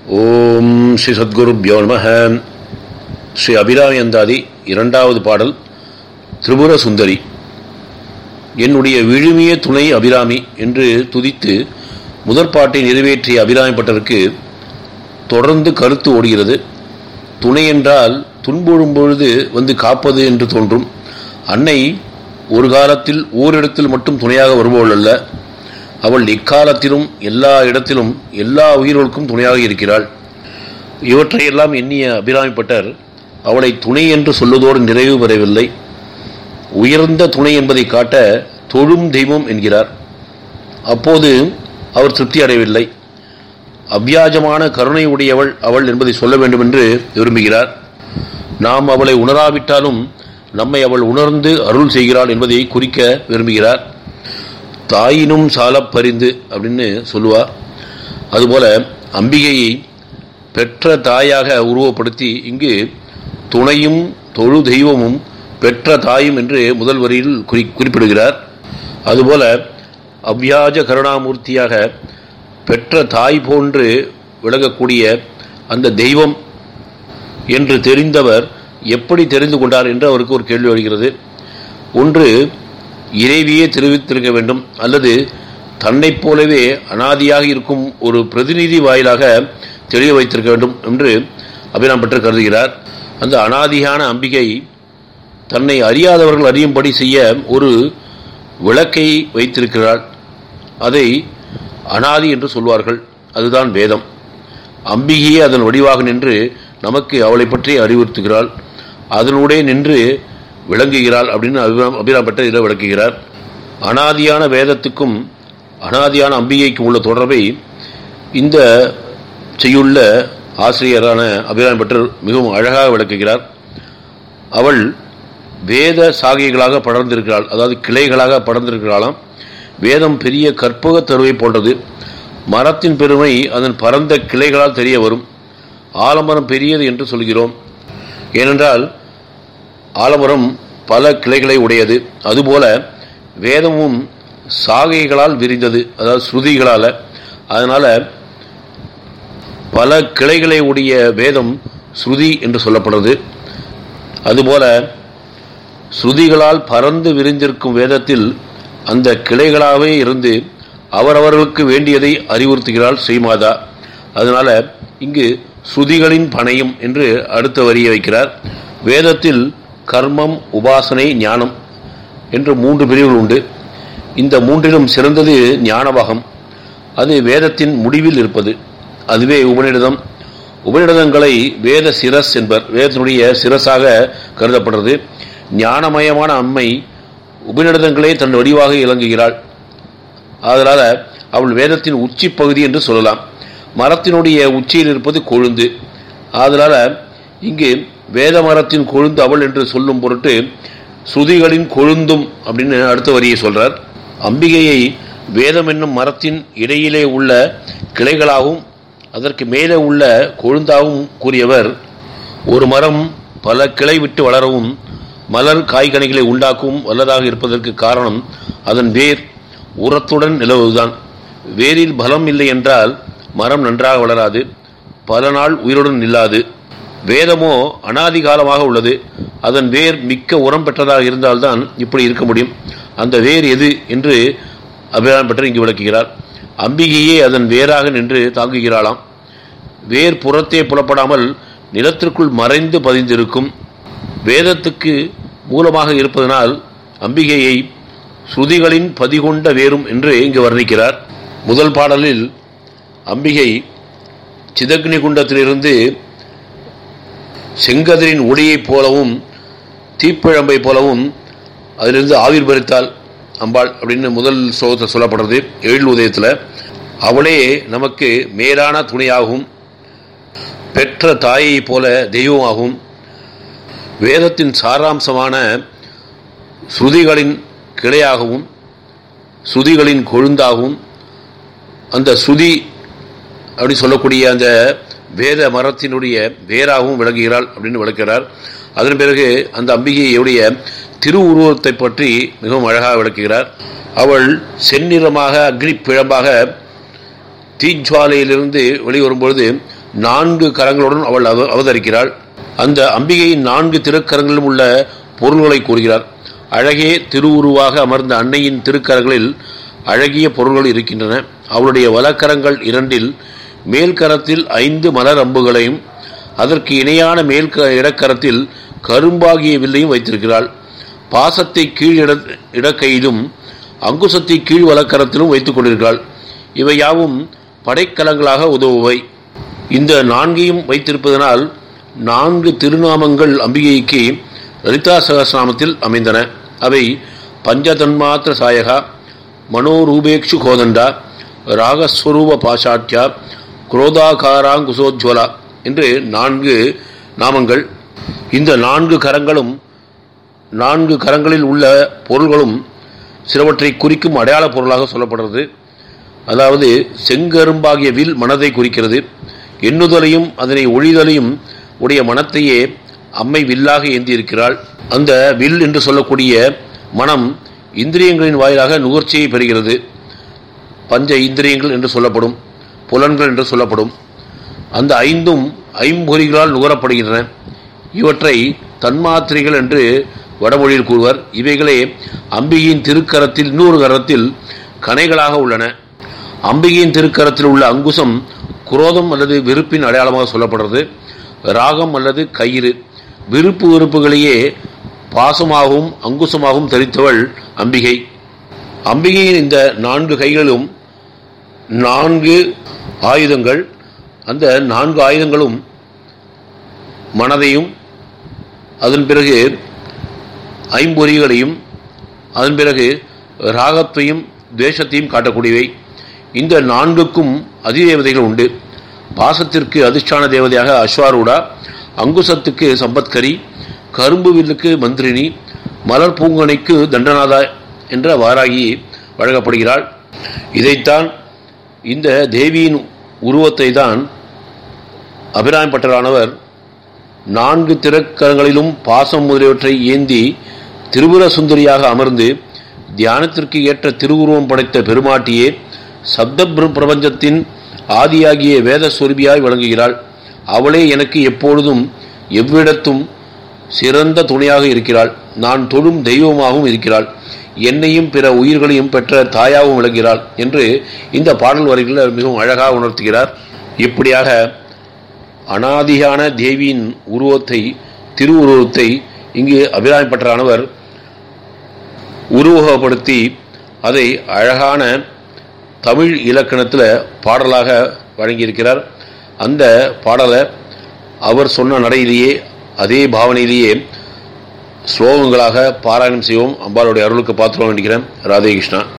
ஓம் ஸ்ரீ சத்குருப்யோ நம ஸ்ரீ அபிராமி அந்தாதி இரண்டாவது பாடல் திரிபுர சுந்தரி என்னுடைய விழுமிய துணை அபிராமி என்று துதித்து முதற்பாட்டை நிறைவேற்றிய அபிராமி பட்டருக்கு தொடர்ந்து கருத்து ஓடுகிறது துணை என்றால் துன்புறும் பொழுது வந்து காப்பது என்று தோன்றும் அன்னை ஒரு காலத்தில் ஓரிடத்தில் மட்டும் துணையாக வருபவள் அல்ல அவள் எக்காலத்திலும் எல்லா இடத்திலும் எல்லா உயிர்களுக்கும் துணையாக இருக்கிறாள் இவற்றையெல்லாம் எண்ணிய அபிராமிப்பட்டர் அவளை துணை என்று சொல்வதோடு நிறைவு பெறவில்லை உயர்ந்த துணை என்பதை காட்ட தொழும் தெய்வம் என்கிறார் அப்போது அவர் திருப்தி அடையவில்லை அவ்வியாஜமான கருணை உடையவள் அவள் என்பதை சொல்ல வேண்டும் என்று விரும்புகிறார் நாம் அவளை உணராவிட்டாலும் நம்மை அவள் உணர்ந்து அருள் செய்கிறாள் என்பதை குறிக்க விரும்புகிறார் தாயினும் சாலப் பரிந்து அப்படின்னு சொல்லுவா அதுபோல அம்பிகையை பெற்ற தாயாக உருவப்படுத்தி இங்கு துணையும் தொழு தெய்வமும் பெற்ற தாயும் என்று முதல் வரியில் குறி குறிப்பிடுகிறார் அதுபோல அவ்வியாஜ கருணாமூர்த்தியாக பெற்ற தாய் போன்று விளங்கக்கூடிய அந்த தெய்வம் என்று தெரிந்தவர் எப்படி தெரிந்து கொண்டார் என்று அவருக்கு ஒரு கேள்வி வருகிறது ஒன்று இறைவியே தெரிவித்திருக்க வேண்டும் அல்லது தன்னைப் போலவே அனாதியாக இருக்கும் ஒரு பிரதிநிதி வாயிலாக தெளிய வைத்திருக்க வேண்டும் என்று அபிராம் பெற்று கருதுகிறார் அந்த அனாதியான அம்பிகை தன்னை அறியாதவர்கள் அறியும்படி செய்ய ஒரு விளக்கை வைத்திருக்கிறாள் அதை அனாதி என்று சொல்வார்கள் அதுதான் வேதம் அம்பிகையே அதன் வடிவாக நின்று நமக்கு அவளை பற்றி அறிவுறுத்துகிறாள் அதனுடைய நின்று விளங்குகிறாள் அப்படின்னு அபிராம் அபிராம் பட்டர் இதில் விளக்குகிறார் அனாதியான வேதத்துக்கும் அனாதியான அம்பிகைக்கும் உள்ள தொடர்பை இந்த செய்யுள்ள ஆசிரியரான அபிராம் பட்டர் மிகவும் அழகாக விளக்குகிறார் அவள் வேத சாகைகளாக படர்ந்திருக்கிறாள் அதாவது கிளைகளாக படர்ந்திருக்கிறாளாம் வேதம் பெரிய கற்பக தருவை போன்றது மரத்தின் பெருமை அதன் பரந்த கிளைகளால் தெரிய வரும் ஆலமரம் பெரியது என்று சொல்கிறோம் ஏனென்றால் ஆலமரம் பல கிளைகளை உடையது அதுபோல வேதமும் சாகைகளால் விரிந்தது அதாவது ஸ்ருதிகளால் அதனால் பல கிளைகளை உடைய வேதம் ஸ்ருதி என்று சொல்லப்படுறது அதுபோல ஸ்ருதிகளால் பறந்து விரிந்திருக்கும் வேதத்தில் அந்த கிளைகளாகவே இருந்து அவரவர்களுக்கு வேண்டியதை அறிவுறுத்துகிறாள் ஸ்ரீமாதா அதனால இங்கு ஸ்ருதிகளின் பணையும் என்று அடுத்த வரியை வைக்கிறார் வேதத்தில் கர்மம் உபாசனை ஞானம் என்று மூன்று பிரிவுகள் உண்டு இந்த மூன்றிலும் சிறந்தது ஞானபாகம் அது வேதத்தின் முடிவில் இருப்பது அதுவே உபநிடதம் உபநிடதங்களை வேத சிரஸ் என்பர் வேதத்தினுடைய சிரஸாக கருதப்படுறது ஞானமயமான அம்மை உபநிடதங்களே தன் வடிவாக இலங்குகிறாள் அதனால அவள் வேதத்தின் உச்சி பகுதி என்று சொல்லலாம் மரத்தினுடைய உச்சியில் இருப்பது கொழுந்து அதனால இங்கு வேத மரத்தின் கொழுந்து அவள் என்று சொல்லும் பொருட்டு ஸ்ருதிகளின் கொழுந்தும் அப்படின்னு அடுத்த வரியை சொல்றார் அம்பிகையை வேதம் என்னும் மரத்தின் இடையிலே உள்ள கிளைகளாகவும் அதற்கு மேலே உள்ள கொழுந்தாகவும் கூறியவர் ஒரு மரம் பல கிளை விட்டு வளரவும் மலர் காய்கனிகளை உண்டாக்கவும் வல்லதாக இருப்பதற்கு காரணம் அதன் வேர் உரத்துடன் நிலவுவதுதான் வேரில் பலம் இல்லை என்றால் மரம் நன்றாக வளராது பல நாள் உயிருடன் நில்லாது வேதமோ அனாதி காலமாக உள்ளது அதன் வேர் மிக்க உரம் பெற்றதாக இருந்தால்தான் இப்படி இருக்க முடியும் அந்த வேர் எது என்று அபிராம் பெற்று இங்கு விளக்குகிறார் அம்பிகையே அதன் வேராக நின்று தாங்குகிறாளாம் வேர் புறத்தே புலப்படாமல் நிலத்திற்குள் மறைந்து பதிந்திருக்கும் வேதத்துக்கு மூலமாக இருப்பதனால் அம்பிகையை ஸ்ருதிகளின் பதிகொண்ட வேரும் என்று இங்கு வர்ணிக்கிறார் முதல் பாடலில் அம்பிகை சிதக்னி குண்டத்திலிருந்து செங்கதிரின் ஒளியைப் போலவும் தீப்பிழம்பை போலவும் அதிலிருந்து ஆவிர் பறித்தாள் அம்பாள் அப்படின்னு முதல் ஸ்லோகத்தில் சொல்லப்படுறது எழில் உதயத்தில் அவளே நமக்கு மேலான துணையாகவும் பெற்ற தாயைப் போல தெய்வமாகவும் வேதத்தின் சாராம்சமான ஸ்ருதிகளின் கிளையாகவும் ஸ்ருதிகளின் கொழுந்தாகவும் அந்த ஸ்ருதி அப்படி சொல்லக்கூடிய அந்த வேத மரத்தினுடைய வேராகவும் விளங்குகிறாள் அப்படின்னு விளக்கிறார் அதன் பிறகு அந்த அம்பிகையுடைய திருவுருவத்தை பற்றி மிகவும் அழகாக விளக்குகிறார் அவள் செந்நிறமாக அக்னி பிழம்பாக தீஜ்வாலையிலிருந்து வெளிவரும்பொழுது நான்கு கரங்களுடன் அவள் அவ- அவதரிக்கிறாள் அந்த அம்பிகையின் நான்கு திருக்கரங்களிலும் உள்ள பொருள்களை கூறுகிறார் அழகே திருவுருவாக அமர்ந்த அன்னையின் திருக்கரங்களில் அழகிய பொருள்கள் இருக்கின்றன அவளுடைய வலக்கரங்கள் இரண்டில் மேல் கரத்தில் ஐந்து மலர் அம்புகளையும் அதற்கு இணையான மேல் க- இடக்கரத்தில் கரும்பாகிய வில்லையும் வைத்திருக்கிறாள் பாசத்தை கீழ் இட இடக்கையிலும் அங்குசத்தை கீழ் வலக்கரத்திலும் வைத்துக் கொண்டிருக்கிறாள் இவை யாவும் படைக்கலங்களாக உதவுவை இந்த நான்கையும் வைத்திருப்பதனால் நான்கு திருநாமங்கள் அம்பிகைக்கு லலிதா சகஸ்நாமத்தில் அமைந்தன அவை பஞ்சதன்மாத்திர சாயகா மனோரூபேக்ஷு கோதண்டா ராகஸ்வரூப பாஷாட்யா குரோதாகாராங்குசோஜ்வலா என்று நான்கு நாமங்கள் இந்த நான்கு கரங்களும் நான்கு கரங்களில் உள்ள பொருள்களும் சிலவற்றை குறிக்கும் அடையாள பொருளாக சொல்லப்படுறது அதாவது செங்கரும்பாகிய வில் மனதை குறிக்கிறது எண்ணுதலையும் அதனை ஒழிதலையும் உடைய மனத்தையே அம்மை வில்லாக ஏந்தியிருக்கிறாள் அந்த வில் என்று சொல்லக்கூடிய மனம் இந்திரியங்களின் வாயிலாக நுகர்ச்சியை பெறுகிறது பஞ்ச இந்திரியங்கள் என்று சொல்லப்படும் புலன்கள் என்று சொல்லப்படும் அந்த ஐந்தும் ஐம்பொறிகளால் நுகரப்படுகின்றன இவற்றை தன்மாத்திரைகள் என்று வடமொழியில் கூறுவர் இவைகளே அம்பிகையின் திருக்கரத்தில் இன்னொரு கரத்தில் கணைகளாக உள்ளன அம்பிகையின் திருக்கரத்தில் உள்ள அங்குசம் குரோதம் அல்லது வெறுப்பின் அடையாளமாக சொல்லப்படுறது ராகம் அல்லது கயிறு விருப்பு வெறுப்புகளையே பாசமாகவும் அங்குசமாகவும் தரித்தவள் அம்பிகை அம்பிகையின் இந்த நான்கு கைகளும் நான்கு ஆயுதங்கள் அந்த நான்கு ஆயுதங்களும் மனதையும் அதன் பிறகு ஐம்பொறிகளையும் அதன் பிறகு ராகத்தையும் துவேஷத்தையும் காட்டக்கூடியவை இந்த நான்குக்கும் அதிதேவதைகள் உண்டு பாசத்திற்கு அதிஷ்டான தேவதையாக அஸ்வாரூடா அங்குசத்துக்கு சம்பத்கரி கரும்பு வில்லுக்கு மந்திரினி மலர் பூங்கனைக்கு தண்டநாதா என்ற வாராகி வழங்கப்படுகிறாள் இதைத்தான் இந்த தேவியின் உருவத்தை தான் அபிராமி பட்டரானவர் நான்கு திறக்கரங்களிலும் பாசம் முதலியவற்றை ஏந்தி திரிபுர சுந்தரியாக அமர்ந்து தியானத்திற்கு ஏற்ற திருவுருவம் படைத்த பெருமாட்டியே சப்த பிர- பிரபஞ்சத்தின் ஆதியாகிய வேத சொருபியாய் விளங்குகிறாள் அவளே எனக்கு எப்பொழுதும் எவ்விடத்தும் சிறந்த துணையாக இருக்கிறாள் நான் தொழும் தெய்வமாகவும் இருக்கிறாள் என்னையும் பிற உயிர்களையும் பெற்ற தாயாகவும் விளங்குகிறாள் என்று இந்த பாடல் வரிகளில் மிகவும் அழகாக உணர்த்துகிறார் இப்படியாக அனாதியான தேவியின் உருவத்தை திருவுருவத்தை இங்கு அபிராமி பட்டரானவர் உருவகப்படுத்தி அதை அழகான தமிழ் இலக்கணத்தில் பாடலாக வழங்கியிருக்கிறார் அந்த பாடலை அவர் சொன்ன நடையிலேயே அதே பாவனையிலேயே ஸ்லோகங்களாக பாராயணம் செய்வோம் அம்பாளுடைய அருளுக்கு பாத்திரம் வேண்டிக்கிறேன் ராதே கிருஷ்ணா